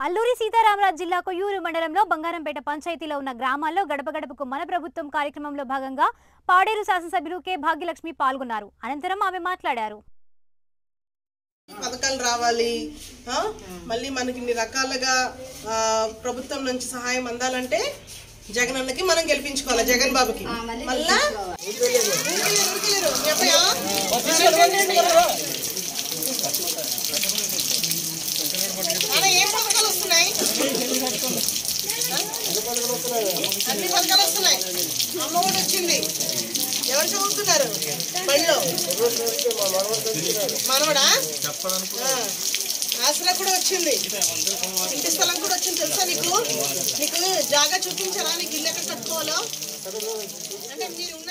అల్లూరి సీతారామరాజు జిల్లా కొయ్యూరు మండలంలో బంగారంపేట పంచాయతీలో ఉన్న గ్రామాల్లో గడప గడపకు మన ప్రభుత్వం కార్యక్రమంలో భాగంగా పాడేరు శాసనసభ్యులు కె భాగ్యలక్ష్మి పాల్గొన్నారు అనంతరం ఆమె మాట్లాడారు పథకాలు రావాలి ఆ? మళ్ళీ మనకి ఇన్ని రకాలుగా ఆ, ప్రభుత్వం నుంచి సహాయం అందాలంటే జగన్ అన్నకి మనం గెలిపించుకోవాలి జగన్ బాబుకి మళ్ళా ఊరికెళ్ళారు, ఊరికెళ్ళారు. మీ అబ్బాయా? నాన్న, ఏం పథకాలు వస్తున్నాయి అన్ని పథకాలు వస్తున్నాయి అమ్మ కూడా వచ్చింది ఎవరు చదువుతున్నారు బడిలో మనవడా ఆ. ఆసరా కూడా వచ్చింది ఇంటి స్థలం కూడా వచ్చింది తెలుసా నీకు నీకు జాగా చూపించారా నీకు ఇల్లు ఎక్కడ కట్టుకోవాలో అంటే మీరు ఉన్న